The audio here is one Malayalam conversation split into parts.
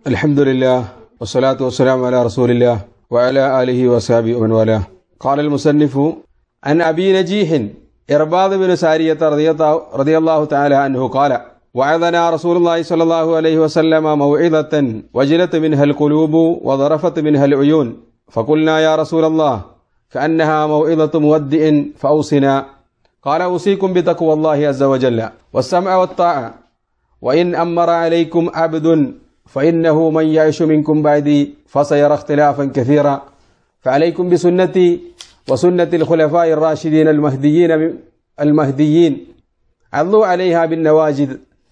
الحمد لله والصلاة والسلام على رسول الله وعلى آله وصحبه ومن والاه قال المصنف عن أبي نجيح إرباض بن سارية رضي الله, رضي الله تعالى عنه قال وعظنا رسول الله صلى الله عليه وسلم موعظة وجلت منها القلوب وظرفت منها العيون فقلنا يا رسول الله كأنها موعظة مودع فأوصنا قال أوصيكم بتقوى الله عز وجل والسمع والطاعة وإن أمر عليكم عبد فإنه من يعش منكم بعدي فسيرى اختلافا كثيرا فعليكم بسنتي وسنة الخلفاء الراشدين المهديين المهديين عضوا عليها بالنواجذ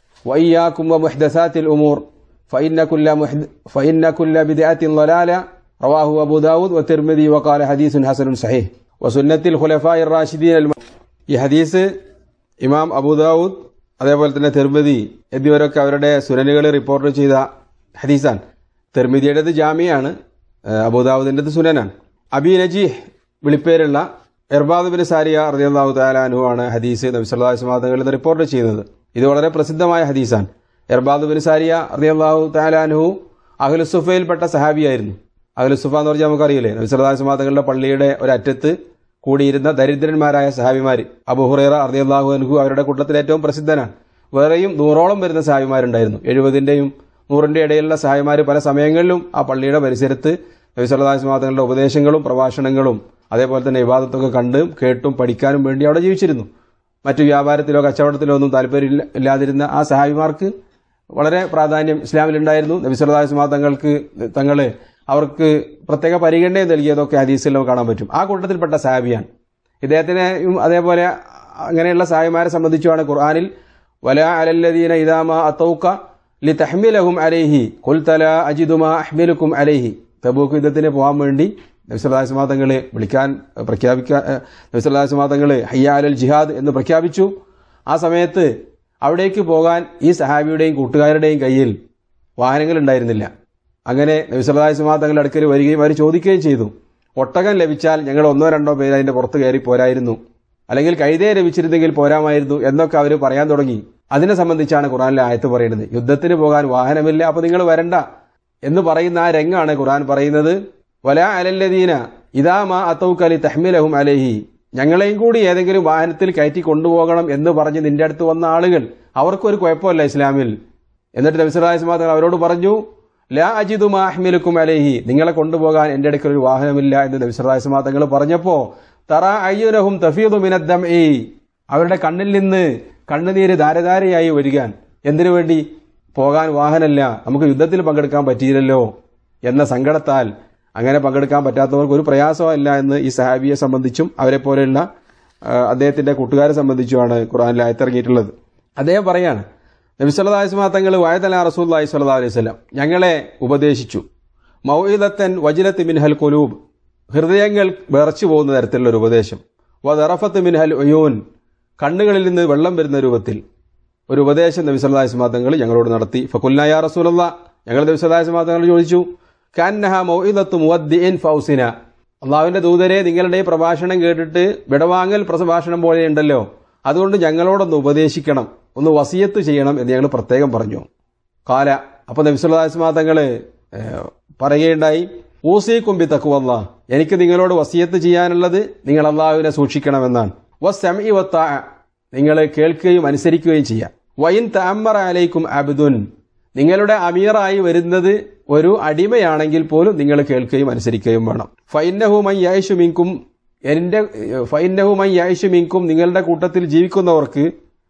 وإياكم ومحدثات الأمور فإن كل محد فإن كل بدعة ضلالة رواه أبو داود والترمذي وقال حديث حسن صحيح وسنة الخلفاء الراشدين الم... ഈ ഹദീസ് ഇമാം അബൂദാവൂദ് അതേപോലെ തന്നെ തെർമതി എന്നിവരൊക്കെ അവരുടെ സുനനുകൾ റിപ്പോർട്ട് ചെയ്ത ഹദീസാണ് തെർമിതിയുടേത് ജാമിയാണ് അബൂദാവൂദിൻ്റെത് സുനനാണ് അബി നജീഹ് വിളിപ്പേരുള്ള എർബാദ് ബിൻ സാരിയ റളിയല്ലാഹു തആലാനു ആണ് ഹദീസ് നബി സല്ലല്ലാഹു അലൈഹി വസല്ലം നിന്ന് റിപ്പോർട്ട് ചെയ്യുന്നത് ഇത് വളരെ പ്രസിദ്ധമായ ഹദീസാണ് എർബാദ് ബിൻ സാരിയ റളിയല്ലാഹു തആലാനു അഹ്ലുസുഫയിൽപ്പെട്ട സഹാബിയായിരുന്നു അഹ്ലുസുഫ എന്ന് പറഞ്ഞാൽ നമുക്കറിയില്ലേ നബി സല്ലല്ലാഹു അലൈഹി വസല്ലം പള്ളിയുടെ ഒരറ്റത്ത് കൂടിയിരുന്ന ദരിദ്രന്മാരായ സഹാബിമാർ അബുഹുറൈറ അർദിയല്ലാഹു അൻഹു അവരുടെ കൂട്ടത്തിൽ ഏറ്റവും പ്രസിദ്ധനാണ് വേറെയും നൂറോളം വരുന്ന സഹാബിമാരുണ്ടായിരുന്നു എഴുപതിൻ്റെയും നൂറിൻ്റെ ഇടയിലുള്ള സഹാബിമാർ പല സമയങ്ങളിലും ആ പള്ളിയുടെ പരിസരത്ത് നബി സല്ലല്ലാഹു അലൈഹി വസല്ലം ഉപദേശങ്ങളും പ്രഭാഷണങ്ങളും അതേപോലെ തന്നെ വിവാദത്തൊക്കെ കണ്ടും കേട്ടും പഠിക്കാനും വേണ്ടി അവിടെ ജീവിച്ചിരുന്നു മറ്റു വ്യാപാരത്തിലോ കച്ചവടത്തിലോ ഒന്നും താല്പര്യം ഇല്ലാതിരുന്ന ആ സഹാബിമാർക്ക് വളരെ പ്രാധാന്യം ഇസ്ലാമിലുണ്ടായിരുന്നു നബി സല്ലല്ലാഹു അലൈഹി വസല്ലം തങ്ങൾക്ക് തങ്ങളെ അവർക്ക് പ്രത്യേക പരിഗണന നൽകിയതൊക്കെ ഹദീസിൽ നമുക്ക് കാണാൻ പറ്റും ആ കൂട്ടത്തിൽപ്പെട്ട സാഹിബിയാണ് ഇദ്ദേഹത്തിനെയും അതേപോലെ അങ്ങനെയുള്ള സാഹിമാരെ സംബന്ധിച്ചുമാണ് ഖുർആാനിൽ വല അലല്ലദീന ഇദാമ അത്തൗക്ക ലി തഹ്മിലഹും അലൈഹി കുൽത്തല അജിദുമ അഹ്മിലുക്കും അലൈഹി തബൂക്ക് യുദ്ധത്തിന് പോകാൻ വേണ്ടി നബ്സല്ലാസ്മാതങ്ങൾ വിളിക്കാൻ പ്രഖ്യാപിക്കാൻ നബ്സല്ലാസ്മാതങ്ങൾ ഹയ്യാലൽ ജിഹാദ് എന്ന് പ്രഖ്യാപിച്ചു ആ സമയത്ത് അവിടേക്ക് പോകാൻ ഈ സഹാബിയുടെയും കൂട്ടുകാരുടെയും കയ്യിൽ വാഹനങ്ങൾ ഉണ്ടായിരുന്നില്ല അങ്ങനെ നബിസല്ലാസ്മാ തങ്ങളുടെ അടുക്കൽ വരികയും അവർ ചോദിക്കുകയും ചെയ്തു ഒട്ടകം ലഭിച്ചാൽ ഞങ്ങൾ ഒന്നോ രണ്ടോ പേര് അതിന്റെ പുറത്ത് കയറി പോരായിരുന്നു അല്ലെങ്കിൽ കഴുതയെ ലഭിച്ചിരുന്നെങ്കിൽ പോരാമായിരുന്നു എന്നൊക്കെ അവർ പറയാൻ തുടങ്ങി അതിനെ സംബന്ധിച്ചാണ് ഖുറാനിലെ ആയത്ത് പറയുന്നത് യുദ്ധത്തിന് പോകാൻ വാഹനമില്ല അപ്പൊ നിങ്ങൾ വരണ്ട എന്ന് പറയുന്ന ആ രംഗാണ് ഖുറാൻ പറയുന്നത് വല അലല്ലദീന ഇതാമാ അത്തൗക്കലി തഹ്മിലഹും അലഹി ഞങ്ങളെയും കൂടി ഏതെങ്കിലും വാഹനത്തിൽ കയറ്റി കൊണ്ടുപോകണം എന്ന് പറഞ്ഞ് നിന്റെ അടുത്ത് വന്ന ആളുകൾ അവർക്കൊരു കുഴപ്പമല്ല ഇസ്ലാമിൽ എന്നിട്ട് നബിസ്വലാസ്മാ തങ്ങൾ അവരോട് പറഞ്ഞു ലാ അജിദു മാഹ്മിലുക്കും അലേഹി നിങ്ങളെ കൊണ്ടുപോകാൻ എൻ്റെ അടുക്കൽ ഒരു വാഹനമില്ല എന്ന് നബിസ്വലാസ്മാ തങ്ങൾ പറഞ്ഞപ്പോ തറ അയ്യുനഹും തഫീദു മിനദ്ദം അവരുടെ കണ്ണിൽ നിന്ന് കണ്ണുനീര് ധാരധാരയായി വരികാൻ എന്തിനു വേണ്ടി പോകാൻ വാഹനമല്ല നമുക്ക് യുദ്ധത്തിൽ പങ്കെടുക്കാൻ പറ്റിയില്ലല്ലോ എന്ന സങ്കടത്താൽ അങ്ങനെ പങ്കെടുക്കാൻ പറ്റാത്തവർക്ക് ഒരു പ്രയാസമല്ല എന്ന് ഈ സഹാബിയെ സംബന്ധിച്ചും അവരെ പോലെയുള്ള അദ്ദേഹത്തിന്റെ കൂട്ടുകാരെ സംബന്ധിച്ചുമാണ് ഖുറാനിൽ ആയത്തിറങ്ങിയിട്ടുള്ളത് അദ്ദേഹം പറയാണ് നബിസ്വല്ലാസ്മാ തങ്ങൾ വായതല റസൂല്ലായി സ്വല്ലാ അലൈഹി സ്വലം ഞങ്ങളെ ഉപദേശിച്ചു മൗഇദത്തൻ വജിലത്ത് മിൻഹൽ കൊലൂബ് ഹൃദയങ്ങൾ വിറച്ചു പോകുന്ന തരത്തിലുള്ള ഒരു ഉപദേശം വദറഫത്ത് മിൻഹൽ ഒയൂൻ കണ്ണുകളിൽ നിന്ന് വെള്ളം വരുന്ന രൂപത്തിൽ ഒരു ഉപദേശം നബി സല്ലാസ്മാ തങ്ങൾ ഞങ്ങളോട് നടത്തി ഫക്കുല്ലായ റസൂലല്ല ഞങ്ങൾ നബി സല്ലാസ്മാ തങ്ങൾ ചോദിച്ചു കാന്നഹ മൗഇദത്ത് മുവദ്ദിൻ ഫൗസിന അള്ളാഹുവിന്റെ ദൂതരെ നിങ്ങളുടെ പ്രഭാഷണം കേട്ടിട്ട് വിടവാങ്ങൽ പ്രഭാഷണം പോലെയുണ്ടല്ലോ അതുകൊണ്ട് ഞങ്ങളോടൊന്ന് ഉപദേശിക്കണം ഒന്ന് വസിയത്ത് ചെയ്യണം എന്ന് ഞങ്ങൾ പ്രത്യേകം പറഞ്ഞു കാല അപ്പൊ നബിസുല്ലാസ്മാ തങ്ങള് പറയുകയുണ്ടായി ഊസി കുമ്പി തക്കുവല്ല എനിക്ക് നിങ്ങളോട് വസിയത്ത് ചെയ്യാനുള്ളത് നിങ്ങൾ അള്ളാഹുവിനെ സൂക്ഷിക്കണമെന്നാണ് വസ്സമി വത്ത നിങ്ങൾ കേൾക്കുകയും അനുസരിക്കുകയും ചെയ്യാം വൈൻ താമറ അലൈക്കും അബ്ദുൻ നിങ്ങളുടെ അമീറായി വരുന്നത് ഒരു അടിമയാണെങ്കിൽ പോലും നിങ്ങൾ കേൾക്കുകയും അനുസരിക്കുകയും വേണം ഫൈനഹുമൈ യായിഷു മിങ്കും എന്റെ ഫൈനഹുമൈ യായിഷു മിങ്കും നിങ്ങളുടെ കൂട്ടത്തിൽ ജീവിക്കുന്നവർക്ക്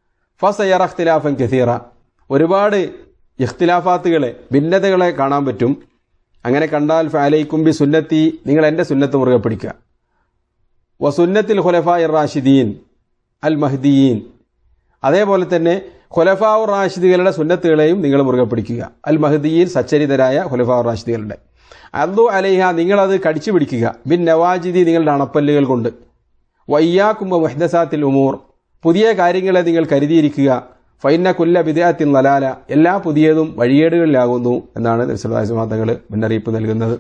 ഫസയറ ഇഖ്തിലാഫൻ കസീറ ഒരുപാട് ഇഖ്തിലാഫാത്തുകളെ ഭിന്നതകളെ കാണാൻ പറ്റും അങ്ങനെ കണ്ടാൽ ഫാലൈക്കും ബി സുന്നത്തി നിങ്ങൾ എൻ്റെ സുന്നത്ത് മുറുകെ പിടിക്കുക വസുന്നത്തിൽ ഖുലഫ റാഷിദീൻ അൽ മഹ്ദീൻ അതേപോലെ തന്നെ ഖുലഫാ റാഷിദികളുടെ സുന്നത്തുകളെയും നിങ്ങൾ മുറുകെ പിടിക്കുക അൽ മഹദീൻ സച്ചരിതരായ ഖുലഫാ റാഷിദികളുടെ അല്ലു അലൈഹ നിങ്ങളത് കടിച്ചു പിടിക്കുക ബിൻ നവാജിദി നിങ്ങളുടെ അണപ്പല്ലുകൾ കൊണ്ട് വയ്യാക്കുമ്പ മുഹദസാത്തിൽ ഉമൂർ പുതിയ കാര്യങ്ങളെ നിങ്ങൾ കരുതിയിരിക്കുക ഫൈന കുല്ല വിദ്യാത്തിൻ നലാല എല്ലാ പുതിയതും വഴിയേടുകളിലാകുന്നു എന്നാണ് നബ്സുല്ലാസ്മാതകൾ മുന്നറിയിപ്പ് നൽകുന്നത്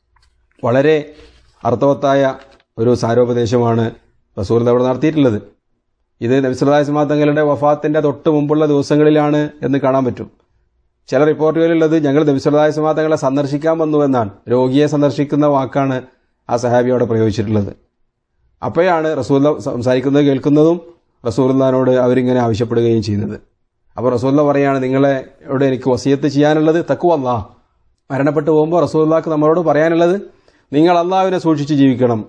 വളരെ അർത്ഥവത്തായ ഒരു സാരോപദേശമാണ് റസൂൽ അവിടെ നടത്തിയിട്ടുള്ളത് ഇത് നബ്സുല്ലാസ്മാ തങ്ങളുടെ വഫാത്തിന്റെ തൊട്ട് മുമ്പുള്ള ദിവസങ്ങളിലാണ് എന്ന് കാണാൻ പറ്റും ചില റിപ്പോർട്ടുകളിലുള്ളത് ഞങ്ങൾ നബിസ്വല്ലായ സമാതങ്ങളെ സന്ദർശിക്കാൻ വന്നു എന്നാണ് രോഗിയെ സന്ദർശിക്കുന്ന വാക്കാണ് ആ സഹാബി അവിടെ പ്രയോഗിച്ചിട്ടുള്ളത് അപ്പോഴാണ് റസൂല്ല സംസാരിക്കുന്നത് കേൾക്കുന്നതും റസൂല്ലാനോട് അവരിങ്ങനെ ആവശ്യപ്പെടുകയും ചെയ്തത് അപ്പോൾ റസൂല്ല പറയാണ് നിങ്ങളെ ഇവിടെ എനിക്ക് വസിയത്ത് ചെയ്യാനുള്ളത് തക്കുവല്ല മരണപ്പെട്ടു പോകുമ്പോൾ റസൂല്ലാക്ക് നമ്മളോട് പറയാനുള്ളത് നിങ്ങൾ അള്ളാഹുവിനെ സൂക്ഷിച്ച് ജീവിക്കണം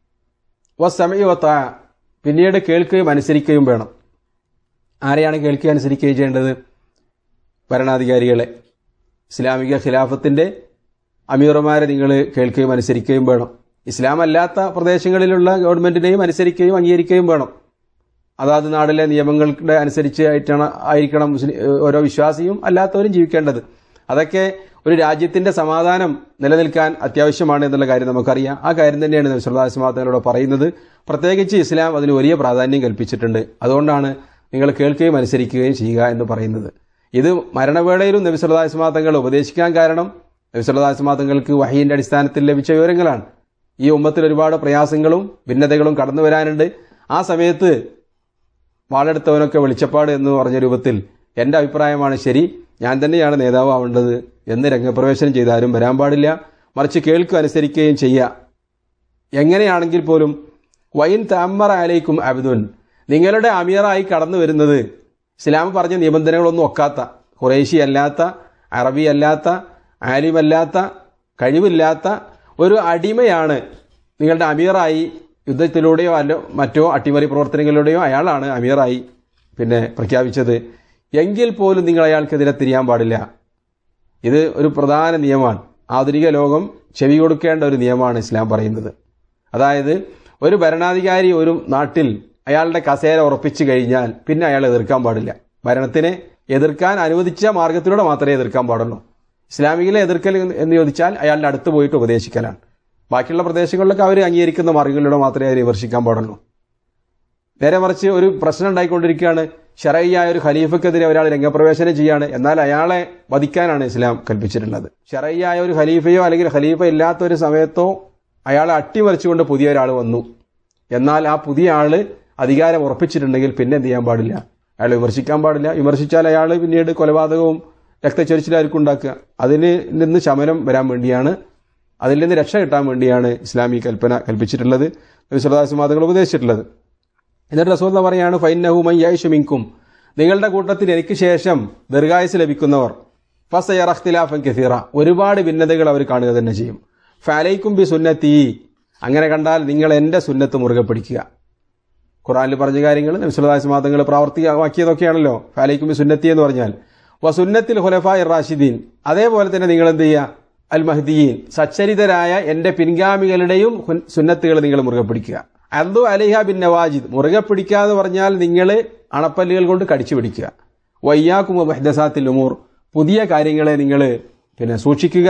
വസ്സമയവത്ത പിന്നീട് കേൾക്കുകയും അനുസരിക്കുകയും വേണം ആരെയാണ് കേൾക്കുകയും അനുസരിക്കുകയും ചെയ്യേണ്ടത് ഭരണാധികാരികളെ ഇസ്ലാമിക ഖിലാഫത്തിന്റെ അമീറുമാരെ നിങ്ങൾ കേൾക്കുകയും അനുസരിക്കുകയും വേണം ഇസ്ലാം അല്ലാത്ത പ്രദേശങ്ങളിലുള്ള ഗവൺമെന്റിനെയും അനുസരിക്കുകയും അംഗീകരിക്കുകയും വേണം അതാത് നാട്ടിലെ നിയമങ്ങളുടെ അനുസരിച്ച് ആയിട്ടാണ് ആയിരിക്കണം മുസ്ലിം ഓരോ വിശ്വാസിയും അല്ലാത്തവരും ജീവിക്കേണ്ടത് അതൊക്കെ ഒരു രാജ്യത്തിന്റെ സമാധാനം നിലനിൽക്കാൻ അത്യാവശ്യമാണ് എന്നുള്ള കാര്യം നമുക്കറിയാം ആ കാര്യം തന്നെയാണ് നബ്സുല്ലാസ്മാത്തങ്ങളോട് പറയുന്നത് പ്രത്യേകിച്ച് ഇസ്ലാം അതിന് വലിയ പ്രാധാന്യം കൽപ്പിച്ചിട്ടുണ്ട് അതുകൊണ്ടാണ് നിങ്ങൾ കേൾക്കുകയും അനുസരിക്കുകയും ചെയ്യുക എന്ന് പറയുന്നത് ഇത് മരണവേളയിലും നബി സല്ലാസ്മാതങ്ങൾ ഉപദേശിക്കാൻ കാരണം നബി സല്ലാസ്മാതങ്ങൾക്ക് വഹീന്റെ അടിസ്ഥാനത്തിൽ ലഭിച്ച വിവരങ്ങളാണ് ഈ ഉമ്മത്തിൽ ഒരുപാട് പ്രയാസങ്ങളും ഭിന്നതകളും കടന്നു വരാനുണ്ട് ആ സമയത്ത് വാളെടുത്തവനൊക്കെ വെളിച്ചപ്പാട് എന്ന് പറഞ്ഞ രൂപത്തിൽ എൻ്റെ അഭിപ്രായമാണ് ശരി ഞാൻ തന്നെയാണ് നേതാവാവേണ്ടത് എന്ന് രംഗപ്രവേശനം ചെയ്ത് ആരും വരാൻ പാടില്ല മറിച്ച് കേൾക്കുക അനുസരിക്കുകയും ചെയ്യുക എങ്ങനെയാണെങ്കിൽ പോലും വൈൻ താമറ അലൈക്കും അബ്ദുൻ നിങ്ങളുടെ അമീറായി കടന്നു വരുന്നത് ഇസ്ലാം പറഞ്ഞ നിബന്ധനകളൊന്നും ഒക്കാത്ത കുറേശി അല്ലാത്ത അറബി അല്ലാത്ത ആലിമല്ലാത്ത കഴിവില്ലാത്ത ഒരു അടിമയാണ് നിങ്ങളുടെ അമീറായി യുദ്ധത്തിലൂടെയോ അല്ല മറ്റോ അട്ടിമറി പ്രവർത്തനങ്ങളിലൂടെയോ അയാളാണ് അമീറായി പിന്നെ പ്രഖ്യാപിച്ചത് എങ്കിൽ പോലും നിങ്ങൾ അയാൾക്കെതിരെ തിരിയാൻ പാടില്ല ഇത് ഒരു പ്രധാന നിയമമാണ് ആധുനിക ലോകം ചെവി കൊടുക്കേണ്ട ഒരു നിയമമാണ് ഇസ്ലാം പറയുന്നത് അതായത് ഒരു ഭരണാധികാരി ഒരു നാട്ടിൽ അയാളുടെ കസേര ഉറപ്പിച്ചു കഴിഞ്ഞാൽ പിന്നെ അയാൾ എതിർക്കാൻ പാടില്ല ഭരണത്തിനെ എതിർക്കാൻ അനുവദിച്ച മാർഗത്തിലൂടെ മാത്രമേ എതിർക്കാൻ പാടുള്ളൂ ഇസ്ലാമികിലെ എതിർക്കൽ എന്ന് ചോദിച്ചാൽ അയാളുടെ അടുത്ത് പോയിട്ട് ഉപദേശിക്കലാണ് ബാക്കിയുള്ള പ്രദേശങ്ങളിലൊക്കെ അവർ അംഗീകരിക്കുന്ന മാർഗങ്ങളിലൂടെ മാത്രമേ അവർ വിമർശിക്കാൻ പാടുള്ളൂ നേരെ മറിച്ച് ഒരു പ്രശ്നം ഉണ്ടായിക്കൊണ്ടിരിക്കുകയാണ് ഷറയ്യായ ഒരു ഖലീഫക്കെതിരെ ഒരാൾ രംഗപ്രവേശനം ചെയ്യാണ് എന്നാൽ അയാളെ വധിക്കാനാണ് ഇസ്ലാം കൽപ്പിച്ചിട്ടുള്ളത് ഷറയ്യായ ഒരു ഖലീഫയോ അല്ലെങ്കിൽ ഖലീഫ ഇല്ലാത്ത ഒരു സമയത്തോ അയാളെ അട്ടിമറിച്ചുകൊണ്ട് പുതിയ ഒരാൾ വന്നു എന്നാൽ ആ പുതിയ ആള് അധികാരം ഉറപ്പിച്ചിട്ടുണ്ടെങ്കിൽ പിന്നെ എന്ത് ചെയ്യാൻ പാടില്ല അയാൾ വിമർശിക്കാൻ പാടില്ല വിമർശിച്ചാൽ അയാൾ പിന്നീട് കൊലപാതകവും രക്തച്ചൊരിച്ചിലായിരിക്കും ഉണ്ടാക്കുക അതിന് നിന്ന് ശമനം വരാൻ വേണ്ടിയാണ് അതിൽ നിന്ന് രക്ഷ കിട്ടാൻ വേണ്ടിയാണ് ഇസ്ലാമി കൽപ്പന കൽപ്പിച്ചിട്ടുള്ളത് വിശ്വദാസമാതകൾ ഉപദേശിച്ചിട്ടുള്ളത് എന്നിട്ട് റസൂൽ പറയാണ് ഫൈനഹുമൈ യൈഷമിങ്കും നിങ്ങളുടെ കൂട്ടത്തിൽ എനിക്ക് ശേഷം ദീർഘായുസ് ലഭിക്കുന്നവർ ഫസയറഖ്തിലാഫൻ കസീറ ഒരുപാട് ഭിന്നതകൾ അവർ കാണുക തന്നെ ചെയ്യും ഫാലൈക്കും ബി സുന്നത്തി അങ്ങനെ കണ്ടാൽ നിങ്ങൾ എൻ്റെ സുന്നത്ത് മുറുകെ പിടിക്കുക ഖുറാനിൽ പറഞ്ഞ കാര്യങ്ങൾ നബ്സുല്ലാസ് മാതങ്ങൾ പ്രാവർത്തികമാക്കിയതൊക്കെയാണല്ലോ ഫാലൈക്കും ബി സുന്നത്തി എന്ന് പറഞ്ഞാൽ വ സുന്നത്തിൽ ഹുലഫ റാഷിദീൻ അതേപോലെ തന്നെ നിങ്ങൾ എന്ത് ചെയ്യുക അൽ മഹ്ദീൻ സച്ചരിതരായ എൻ്റെ പിൻഗാമികളുടെയും സുന്നത്തുകൾ നിങ്ങൾ മുറുകെ പിടിക്കുക അന്തു അലിഹ ബിൻ നവാജിദ് മുറുകെ പിടിക്കുക എന്ന് പറഞ്ഞാൽ നിങ്ങൾ അണപ്പല്ലുകൾ കൊണ്ട് കടിച്ചു പിടിക്കുക വയ്യാക്കും മഹ്ദസാത്തിൽ ഉമൂർ പുതിയ കാര്യങ്ങളെ നിങ്ങൾ പിന്നെ സൂക്ഷിക്കുക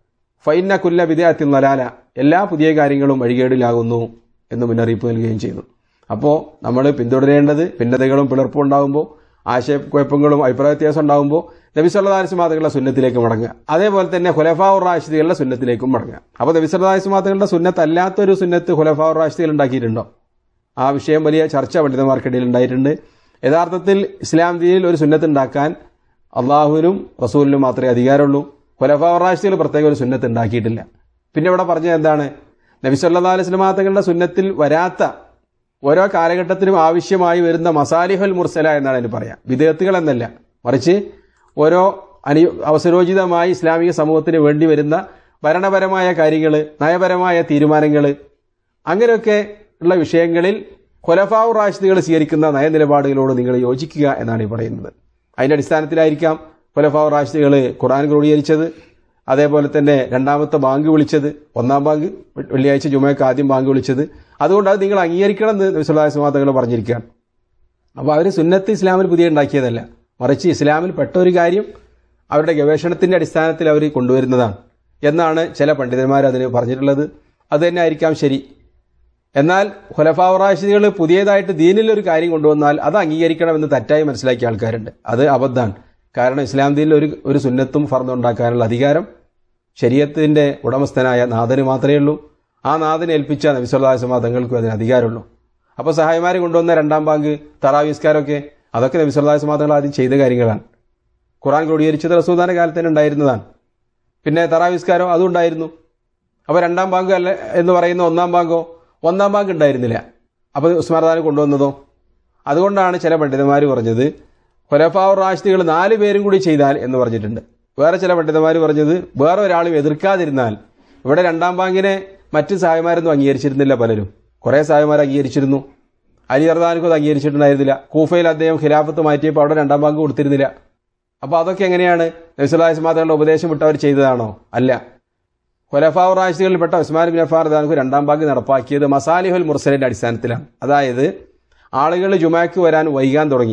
ഫൈന കുല്ല വിദേഹത്തിൽ നലാല എല്ലാ പുതിയ കാര്യങ്ങളും വഴികേടിലാകുന്നു എന്ന് മുന്നറിയിപ്പ് നൽകുകയും ചെയ്തു അപ്പോൾ നമ്മൾ പിന്തുടരേണ്ടത് ഭിന്നതകളും പിളർപ്പും ഉണ്ടാകുമ്പോൾ ആശയക്കുഴപ്പങ്ങളും അഭിപ്രായ വ്യത്യാസം ഉണ്ടാകുമ്പോൾ നബിസ്വല്ലാസ്മാതകളുടെ സുന്നത്തിലേക്ക് മടങ്ങുക അതേപോലെ തന്നെ ഹുലഫാവുർ റാഷിദികളുടെ സുന്നത്തിലേക്കും മടങ്ങുക അപ്പോൾ നബിസ്വല്ലാസ്മാതകളുടെ സുന്നത്ത് അല്ലാത്തൊരു സുന്നത്ത് ഹുലഫാവുർ റാഷിദികൾ ഉണ്ടാക്കിയിട്ടുണ്ടോ ആ വിഷയം വലിയ ചർച്ച പണ്ഡിതന്മാർക്കിടയിൽ ഉണ്ടായിട്ടുണ്ട് യഥാർത്ഥത്തിൽ ഇസ്ലാം ദീനിൽ ഒരു സുന്നത്ത് ഉണ്ടാക്കാൻ അള്ളാഹുവിനും റസൂലിനും മാത്രമേ അധികാരമുള്ളൂ ഹുലഫാവുർ റാഷിദികൾ പ്രത്യേക ഒരു സുന്നത്ത് ഉണ്ടാക്കിയിട്ടില്ല പിന്നെ ഇവിടെ പറഞ്ഞത് എന്താണ് നബിസ്വല്ലാ അലൈസ്മാതകളുടെ സുന്നത്തിൽ വരാത്ത ഓരോ കാലഘട്ടത്തിനും ആവശ്യമായി വരുന്ന മസാലിഹുൽ മുർസല എന്നാണ് അതിന് പറയാം വിദേഹത്തുകൾ എന്നല്ല മറിച്ച് ഓരോ അനു അവസരോചിതമായി ഇസ്ലാമിക സമൂഹത്തിന് വേണ്ടി വരുന്ന ഭരണപരമായ കാര്യങ്ങൾ നയപരമായ തീരുമാനങ്ങൾ അങ്ങനെയൊക്കെ ഉള്ള വിഷയങ്ങളിൽ കൊലഫാവ് റാഷിദുകൾ സ്വീകരിക്കുന്ന നയനിലപാടുകളോട് നിങ്ങൾ യോജിക്കുക എന്നാണ് ഈ പറയുന്നത് അതിന്റെ അടിസ്ഥാനത്തിലായിരിക്കാം കൊലഫാവ് റാഷിദുകൾ ഖുറാൻ ക്രോഡീകരിച്ചത് അതേപോലെ തന്നെ രണ്ടാമത്തെ ബാങ്ക് വിളിച്ചത് ഒന്നാം ബാങ്ക് വെള്ളിയാഴ്ച ജുമയ്ക്ക് ആദ്യം ബാങ്ക് വിളിച്ചത് അതുകൊണ്ട് അത് നിങ്ങൾ അംഗീകരിക്കണം എന്ന് വിശ്വലാസമാതകൾ പറഞ്ഞിരിക്കുകയാണ് അപ്പോൾ അവർ സുന്നത്ത് ഇസ്ലാമിൽ പുതിയ ഉണ്ടാക്കിയതല്ല മറിച്ച് ഇസ്ലാമിൽ പെട്ട ഒരു കാര്യം അവരുടെ ഗവേഷണത്തിന്റെ അടിസ്ഥാനത്തിൽ അവർ കൊണ്ടുവരുന്നതാണ് എന്നാണ് ചില പണ്ഡിതന്മാർ അതിന് പറഞ്ഞിട്ടുള്ളത് അത് തന്നെ ആയിരിക്കാം ശരി എന്നാൽ ഖുലഫാവറാശികൾ പുതിയതായിട്ട് ദീനിൽ ഒരു കാര്യം കൊണ്ടുവന്നാൽ അത് അംഗീകരിക്കണമെന്ന് തെറ്റായി മനസ്സിലാക്കിയ ആൾക്കാരുണ്ട് അത് അബദ്ധമാണ് കാരണം ഇസ്ലാം ദീനിൽ ഒരു ഒരു സുന്നത്തും ഫർദും ഉണ്ടാക്കാനുള്ള അധികാരം ശരീരത്തിന്റെ ഉടമസ്ഥനായ നാഥന് മാത്രമേ ഉള്ളൂ ആ നാഥനെ ഏൽപ്പിച്ച നബിസ്വല്ലാസ്മാ തങ്ങൾക്കും അതിന് അധികാരമുള്ളൂ അപ്പോൾ സഹായിമാരെ കൊണ്ടുവന്ന രണ്ടാം ബാങ്ക് തറാവിസ്കാരമൊക്കെ അതൊക്കെ നബിസ്വല്ലാസ്മാ തങ്ങൾ ആദ്യം ചെയ്ത കാര്യങ്ങളാണ് ഖുറാൻ ക്രോഡീകരിച്ചത് റസൂദാന്റെ കാലത്ത് തന്നെ ഉണ്ടായിരുന്നതാണ് പിന്നെ തറാവിസ്കാരം അതും ഉണ്ടായിരുന്നു അപ്പോൾ രണ്ടാം ബാങ്ക് അല്ല എന്ന് പറയുന്ന ഒന്നാം ബാങ്കോ ഒന്നാം ബാങ്ക് ഉണ്ടായിരുന്നില്ല അപ്പോൾ ഉസ്മാർദാൻ കൊണ്ടുവന്നതോ അതുകൊണ്ടാണ് ചില പണ്ഡിതന്മാർ പറഞ്ഞത് ഖുലഫാവ് റാഷിദികൾ നാല് പേരും കൂടി ചെയ്താൽ എന്ന് പറഞ്ഞിട്ടുണ്ട് വേറെ ചില പണ്ഡിതന്മാർ പറഞ്ഞത് വേറെ ഒരാളും എതിർക്കാതിരുന്നാൽ ഇവിടെ രണ്ടാം ബാങ്കിനെ മറ്റ് സായമാരൊന്നും അംഗീകരിച്ചിരുന്നില്ല പലരും കുറേ സായമാർ അംഗീകരിച്ചിരുന്നു അലി അർദാനക്കും അത് അംഗീകരിച്ചിട്ടുണ്ടായിരുന്നില്ല കൂഫയിൽ അദ്ദേഹം ഖിലാഫത്ത് മാറ്റിയപ്പോൾ അവിടെ രണ്ടാം ബാങ്ക് കൊടുത്തിരുന്നില്ല അപ്പോൾ അതൊക്കെ എങ്ങനെയാണ് നബ്സുല്ലാസ്മാതകളുടെ ഉപദേശം വിട്ടവർ ചെയ്തതാണോ അല്ല ഖുലഫാവ് റാഷിദികളിൽപ്പെട്ട ഉസ്മാൻ ബിൻ അഫാർ ദാനക്ക് രണ്ടാം ബാങ്ക് നടപ്പാക്കിയത് മസാലിഹുൽ മുർസലിന്റെ അടിസ്ഥാനത്തിലാണ് അതായത് ആളുകൾ ജുമാക്ക് വരാൻ വൈകാൻ തുടങ്ങി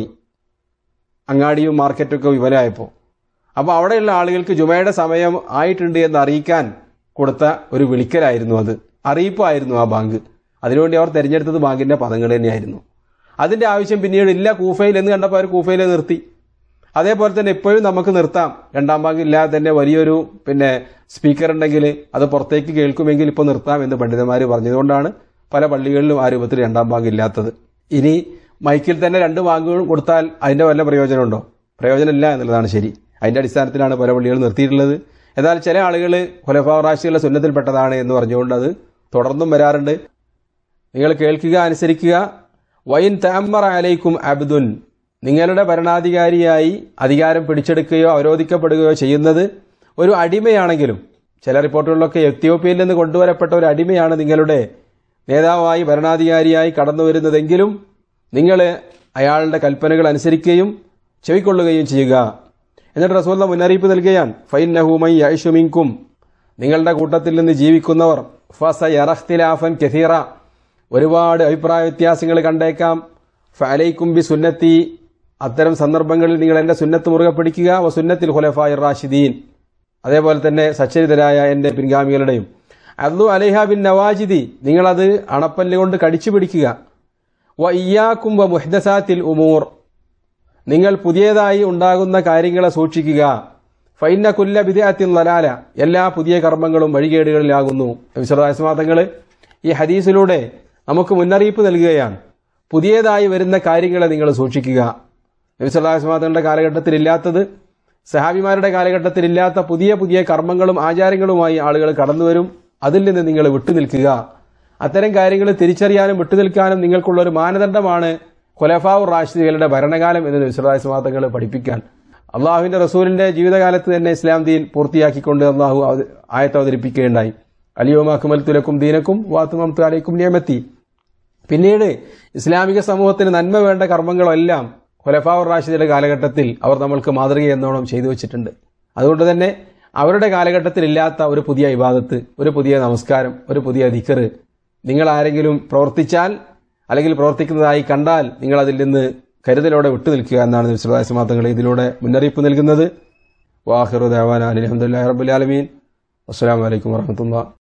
അങ്ങാടിയും മാർക്കറ്റൊക്കെ വിപുലമായപ്പോൾ അപ്പോൾ അവിടെയുള്ള ആളുകൾക്ക് ജുമയുടെ സമയം ആയിട്ടുണ്ട് എന്ന് അറിയിക്കാൻ കൊടുത്ത ഒരു വിളിക്കലായിരുന്നു അത് അറിയിപ്പായിരുന്നു ആ ബാങ്ക് അതിനുവേണ്ടി അവർ തിരഞ്ഞെടുത്തത് ബാങ്കിന്റെ പദങ്ങൾ തന്നെയായിരുന്നു അതിന്റെ ആവശ്യം പിന്നീട് ഇല്ല കൂഫയിൽ എന്ന് കണ്ടപ്പോൾ അവർ കൂഫയിൽ നിർത്തി അതേപോലെ തന്നെ എപ്പോഴും നമുക്ക് നിർത്താം രണ്ടാം ബാങ്ക് ഇല്ലാതെ തന്നെ വലിയൊരു പിന്നെ സ്പീക്കർ ഉണ്ടെങ്കിൽ അത് പുറത്തേക്ക് കേൾക്കുമെങ്കിൽ ഇപ്പോൾ നിർത്താം എന്ന് പണ്ഡിതന്മാർ പറഞ്ഞതുകൊണ്ടാണ് പല പള്ളികളിലും ആ രൂപത്തിൽ രണ്ടാം ബാങ്ക് ഇല്ലാത്തത് ഇനി മൈക്കിൽ തന്നെ രണ്ട് ബാങ്കുകൾ കൊടുത്താൽ അതിന്റെ വല്ല പ്രയോജനമുണ്ടോ പ്രയോജനമില്ല എന്നുള്ളതാണ് ശരി അതിന്റെ അടിസ്ഥാനത്തിലാണ് പല പള്ളികൾ നിർത്തിയിട്ടുള്ളത് എന്നാൽ ചില ആളുകൾ ഖുലഫാറാശികളുടെ സുന്നത്തിൽപ്പെട്ടതാണ് എന്ന് പറഞ്ഞുകൊണ്ട് അത് തുടർന്നും വരാറുണ്ട് നിങ്ങൾ കേൾക്കുക അനുസരിക്കുക വൈൻ താമറ അലൈക്കും അബ്ദുൻ നിങ്ങളുടെ ഭരണാധികാരിയായി അധികാരം പിടിച്ചെടുക്കുകയോ അവരോധിക്കപ്പെടുകയോ ചെയ്യുന്നത് ഒരു അടിമയാണെങ്കിലും ചില റിപ്പോർട്ടുകളിലൊക്കെ എത്യോപ്യയിൽ നിന്ന് കൊണ്ടുവരപ്പെട്ട ഒരു അടിമയാണ് നിങ്ങളുടെ നേതാവായി ഭരണാധികാരിയായി കടന്നു വരുന്നതെങ്കിലും നിങ്ങൾ അയാളുടെ കൽപ്പനകൾ അനുസരിക്കുകയും ചെവിക്കൊള്ളുകയും ചെയ്യുക എന്നിട്ട് റസൂല്ല മുന്നറിയിപ്പ് നൽകുകയാണ് ഫൈൻ നഹൂമൈ യൈഷുമിങ്കും നിങ്ങളുടെ കൂട്ടത്തിൽ നിന്ന് ജീവിക്കുന്നവർ ഫസ യറഖ്തിലാഫൻ കെഥീറ ഒരുപാട് അഭിപ്രായ വ്യത്യാസങ്ങൾ കണ്ടേക്കാം ഫലൈക്കും ബി സുന്നത്തി അത്തരം സന്ദർഭങ്ങളിൽ നിങ്ങൾ എന്റെ സുന്നത്ത് മുറുകെ പിടിക്കുക വ സുന്നത്തിൽ ഹുലഫായി റാഷിദീൻ അതേപോലെ തന്നെ സച്ചരിതരായ എന്റെ പിൻഗാമികളുടെയും അതു അലൈഹ ബിൻ നവാജിദി നിങ്ങളത് അണപ്പല്ല് കൊണ്ട് കടിച്ചു പിടിക്കുക വ ഇയാക്കും വ മുഹ്ദസാത്തിൽ ഉമൂർ നിങ്ങൾ പുതിയതായി ഉണ്ടാകുന്ന കാര്യങ്ങളെ സൂക്ഷിക്കുക ഫൈന കുല്ല ബിദഅത്തിൻ ലലാല എല്ലാ പുതിയ കർമ്മങ്ങളും വഴികേടുകളിലാകുന്നു വിശ്വാസമാതങ്ങൾ ഈ ഹദീസിലൂടെ നമുക്ക് മുന്നറിയിപ്പ് നൽകുകയാണ് പുതിയതായി വരുന്ന കാര്യങ്ങളെ നിങ്ങൾ സൂക്ഷിക്കുക നബിസ്വല്ലാസ്മാതങ്ങളുടെ കാലഘട്ടത്തിൽ ഇല്ലാത്തത് സഹാബിമാരുടെ കാലഘട്ടത്തിൽ ഇല്ലാത്ത പുതിയ പുതിയ കർമ്മങ്ങളും ആചാരങ്ങളുമായി ആളുകൾ കടന്നുവരും അതിൽ നിന്ന് നിങ്ങൾ വിട്ടുനിൽക്കുക അത്തരം കാര്യങ്ങൾ തിരിച്ചറിയാനും വിട്ടുനിൽക്കാനും നിങ്ങൾക്കുള്ള ഒരു മാനദണ്ഡമാണ് ഖുലഫാവ് റാഷിദികളുടെ ഭരണകാലം എന്ന് നബിസ്വല്ലാസ്മാതങ്ങൾ പഠിപ്പിക്കാൻ അള്ളാഹുവിന്റെ റസൂലിന്റെ ജീവിതകാലത്ത് തന്നെ ഇസ്ലാം ദീൻ പൂർത്തിയാക്കിക്കൊണ്ട് അള്ളാഹു ആയത്ത് അവതരിപ്പിക്കുകയുണ്ടായി അലിയോമാക്കുമൽ തുലക്കും ദീനക്കും വാത്തുമം അലൈക്കും നിയമത്തി പിന്നീട് ഇസ്ലാമിക സമൂഹത്തിന് നന്മ വേണ്ട കർമ്മങ്ങളെല്ലാം ഖുലഫാവ് റാഷിദിയുടെ കാലഘട്ടത്തിൽ അവർ നമ്മൾക്ക് മാതൃക എന്നോണം ചെയ്തു വെച്ചിട്ടുണ്ട് അതുകൊണ്ട് തന്നെ അവരുടെ കാലഘട്ടത്തിൽ ഇല്ലാത്ത ഒരു പുതിയ ഇബാദത്ത് ഒരു പുതിയ നമസ്കാരം ഒരു പുതിയ ദിക്കറ് നിങ്ങൾ ആരെങ്കിലും പ്രവർത്തിച്ചാൽ അല്ലെങ്കിൽ പ്രവർത്തിക്കുന്നതായി കണ്ടാൽ നിങ്ങൾ അതിൽ നിന്ന് കരുതലോടെ വിട്ടുനിൽക്കുക എന്നാണ് വിശ്വാസമാത്തങ്ങൾ ഇതിലൂടെ മുന്നറിയിപ്പ് നൽകുന്നത് വാഹിറു ദേവാന അലഹമുല്ലാ റബുലാലമീൻ അസ്സാം വലൈക്കും വാഹമത്തുള്ള